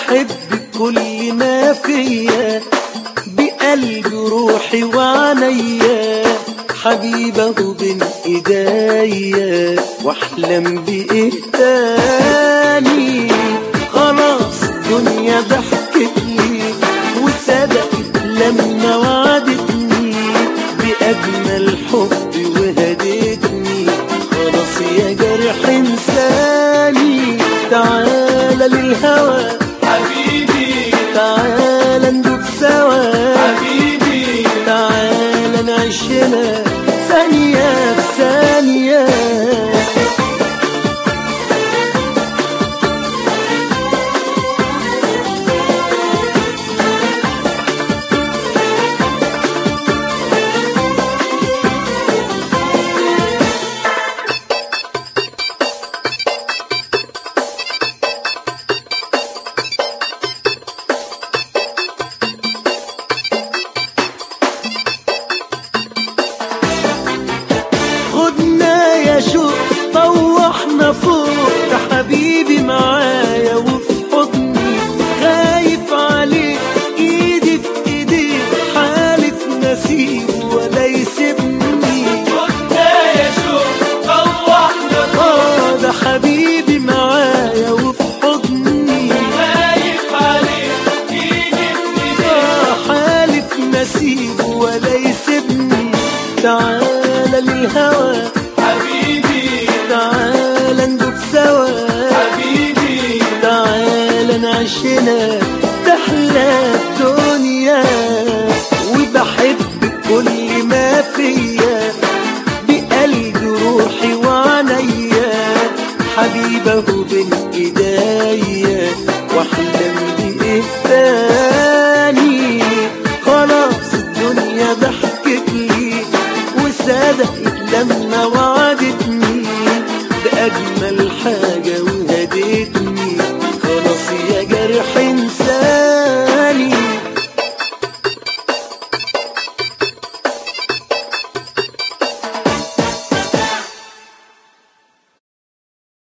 وبحب كل ما فيا بقلبي روحي وعينيا حبيبه بين ايديا واحلم بايه تاني خلاص الدنيا ضحكت لي وصدقت لما وعدتني باجمل حب وهدتني خلاص يا جرح انساني تعالى للهوى حبيبي تعالى ندوب سوا حبيبي تعالى نعيشنا ثانية بثانية خدنا يا شوق طوحنا فوق ده حبيبي معايا وفي حضني خايف عليك ايدي في ايديك حالف نسيب ولا يسيبني كنا يا شوق طوحنا اه ده حبيبي معايا وفي حضني خايف عليك ايدي في آه حالف نسيب ولا يسيبني تعالى للهوى حبيبي تعالى ندوب سوا حبيبي تعالى نعيشنا تحلى الدنيا وبحب كل ما فيا بقلبي روحي وعينيا حبيبه بين ايديا واحلم بايه تاني خلاص الدنيا ضحكت لي وصدقت